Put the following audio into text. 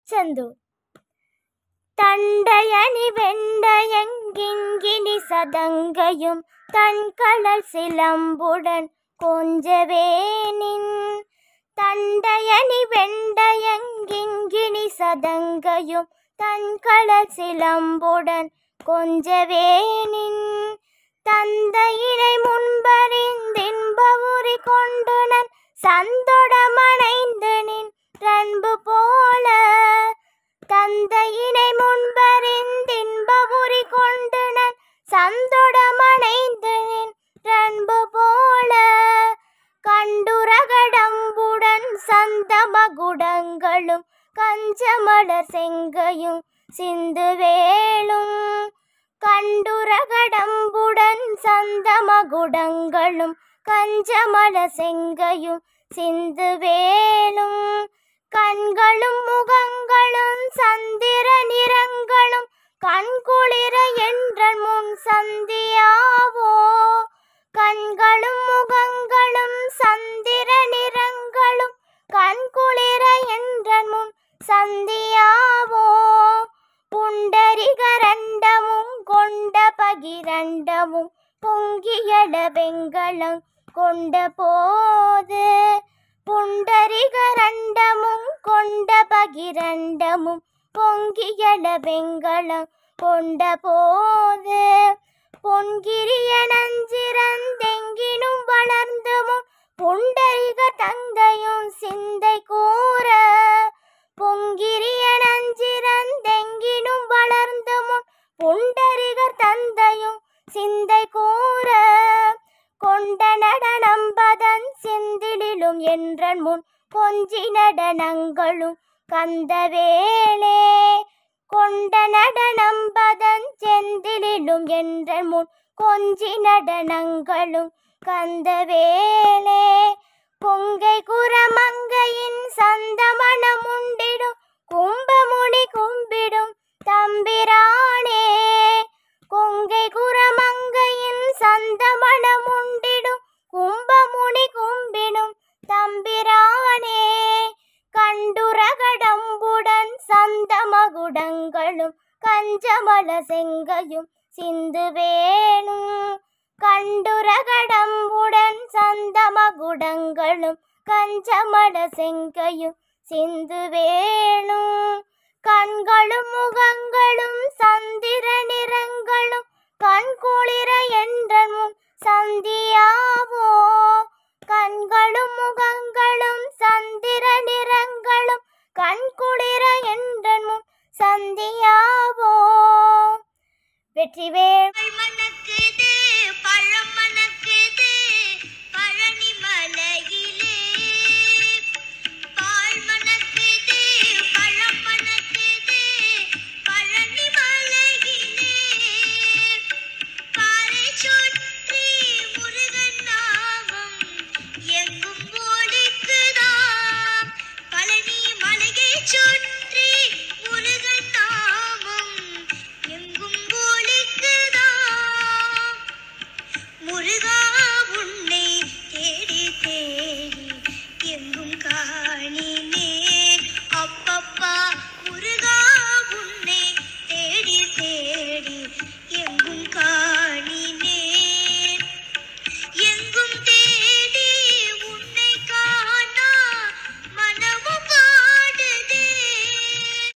திருச்செந்தூர் தண்டையணி வெண்டயங்கிங்கினி சதங்கையும் தன்கடல் சிலம்புடன் கொஞ்சவேனின் தண்டையணி வெண்டயங்கிங்கினி சதங்கையும் தன்கடல் சிலம்புடன் கொஞ்சவேனின் தந்தையினை முன்பறிந்தின்பவுரி கொண்டுனன் சந்தொடமணைந்து நின் ரன்பு போல தந்தையினை முன்பறிந்தின்பவுரி கொண்டுனன் சந்தொடமணைந்து நின் ரன்பு போல கண்டுரகடம்புடன் சந்தமகுடங்களும் கஞ்சமலர் செங்கையும் சிந்து வேளும் கண்டுரகடம்புடன் சந்தமகுடங்களும் கஞ்சமல செங்கையும் சிந்து வேலும் கண்களும் முகங்களும் சந்திர நிறங்களும் கண்குளிர என்ற முன் சந்தியாவோ கண்களும் முகங்களும் சந்திர நிறங்களும் கண்குளிர என்ற முன் சந்தியாவோ புண்டரிகரண்டமும் கொண்ட பகிரண்டமும் பொங்கியட வெங்கலம் கொண்ட போது புண்டரிகரண்டமும் கொண்ட பகிரண்டமும் பொங்கியட வெங்கலம் கொண்ட போது பொன்கிரிய நஞ்சிறந்தெங்கினும் வளர்ந்து முன் புண்டரிக தந்தையும் சிந்தை கூற பொங்கிரிய நஞ்சிறந்தெங்கினும் வளர்ந்து முன் புண்டரிகர் தந்தையும் சிந்தை கூற கொண்ட நடனம்பதன் செந்திலும் என்றன் முன் கொஞ்சி நடனங்களும் கந்தவேளே கொண்ட நடனம்பதன் செந்திலும் என்றன் முன் கொஞ்சி நடனங்களும் கந்தவேளே பொங்கை குரமங்கையின் சந்தமணம் உண்டிடும் கும்பமுனி கும்பிடும் தம்பிரானே கொங்கை குரமங்கையின் சந்தமணம் உண்டிடும் கும்பமுனி கும்பிடும் தம்பிரானே கண்டுரகடம்புடன் சந்தமகுடங்களும் கஞ்சமல செங்கையும் சிந்து வேணும் கண்டுரகடம்புடன் சந்தமகுடங்களும் கஞ்சமல செங்கையும் சிந்து வேணும் கண்களும் முகங்களும் சந்திர நிறங்களும் கண்குளிர என்ற முன் சந்தியாவோ கண்களும் முகங்களும் சந்திர நிறங்களும் கண்குளிர என்ற முன் சந்தியாவோ வெற்றிவே